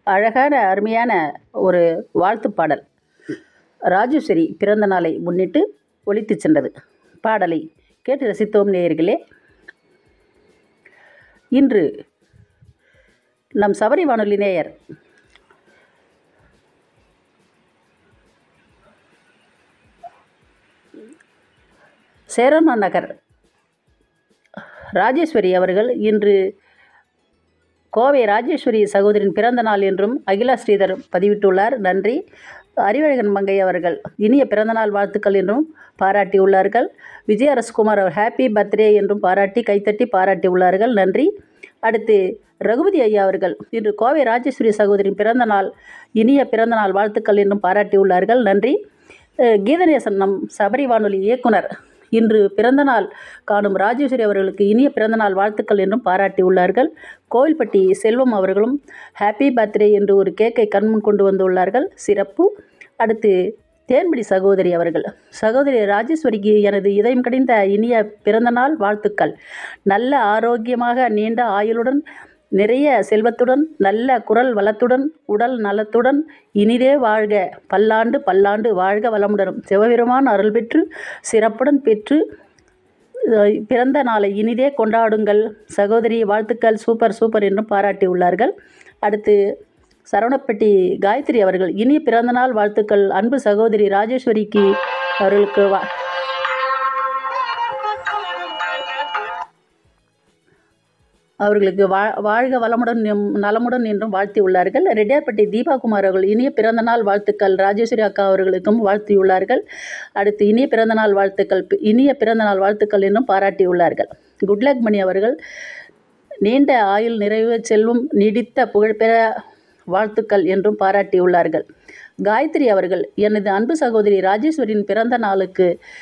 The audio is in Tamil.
அழகான அருமையான ஒரு வாழ்த்து பாடல் ராஜேஸ்வரி பிறந்த நாளை முன்னிட்டு ஒலித்து சென்றது பாடலை கேட்டு ரசித்தோம் நேயர்களே இன்று நம் சபரி வானொலி நேயர் சேரமா நகர் ராஜேஸ்வரி அவர்கள் இன்று கோவை ராஜேஸ்வரி சகோதரின் பிறந்த நாள் என்றும் அகிலா ஸ்ரீதர் பதிவிட்டுள்ளார் நன்றி அறிவழகன் மங்கை அவர்கள் இனிய பிறந்தநாள் வாழ்த்துக்கள் என்றும் பாராட்டியுள்ளார்கள் விஜய அரசகுமார் அவர் ஹாப்பி பர்த்டே என்றும் பாராட்டி கைத்தட்டி பாராட்டியுள்ளார்கள் நன்றி அடுத்து ரகுபதி ஐயா அவர்கள் இன்று கோவை ராஜேஸ்வரி சகோதரின் பிறந்த நாள் இனிய பிறந்த நாள் வாழ்த்துக்கள் என்றும் பாராட்டியுள்ளார்கள் நன்றி அஹ் கீதநேசன் நம் சபரி வானொலி இயக்குனர் இன்று பிறந்தநாள் காணும் ராஜேஸ்வரி அவர்களுக்கு இனிய பிறந்தநாள் வாழ்த்துக்கள் என்றும் பாராட்டியுள்ளார்கள் கோவில்பட்டி செல்வம் அவர்களும் ஹாப்பி பர்த்டே என்று ஒரு கேக்கை கண்முன் கொண்டு வந்துள்ளார்கள் சிறப்பு அடுத்து தேன்பிடி சகோதரி அவர்கள் சகோதரி ராஜேஸ்வரிக்கு எனது இதயம் கடிந்த இனிய பிறந்தநாள் வாழ்த்துக்கள் நல்ல ஆரோக்கியமாக நீண்ட ஆயுளுடன் நிறைய செல்வத்துடன் நல்ல குரல் வளத்துடன் உடல் நலத்துடன் இனிதே வாழ்க பல்லாண்டு பல்லாண்டு வாழ்க வளமுடனும் சிவபெருமான் அருள் பெற்று சிறப்புடன் பெற்று அஹ், பிறந்த நாளை இனிதே கொண்டாடுங்கள் சகோதரி வாழ்த்துக்கள் சூப்பர் சூப்பர் என்றும் பாராட்டியுள்ளார்கள் அடுத்து சரவணப்பட்டி காயத்ரி அவர்கள் இனிய பிறந்தநாள் வாழ்த்துக்கள் அன்பு சகோதரி ராஜேஸ்வரிக்கு அவர்களுக்கு வா அவர்களுக்கு வா வாழ்க வளமுடன் எம் நலமுடன் என்றும் வாழ்த்தியுள்ளார்கள் ரெட்டியார்பட்டி தீபாகுமார் அவர்கள் இனிய பிறந்தநாள் வாழ்த்துக்கள் ராஜேஸ்வரி அக்கா அவர்களுக்கும் வாழ்த்தியுள்ளார்கள் அடுத்து இனிய பிறந்தநாள் வாழ்த்துக்கள் பி- இனிய பிறந்தநாள் வாழ்த்துக்கள் என்றும் பாராட்டியுள்ளார்கள் குட்லக் மணி அவர்கள் நீண்ட ஆயுள் நிறைவு செல்வம் நீடித்த புகழ்பெற வாழ்த்துக்கள் என்றும் பாராட்டியுள்ளார்கள் காயத்ரி அவர்கள் எனது அன்பு சகோதரி ராஜேஸ்வரியின் பிறந்த நாளுக்கு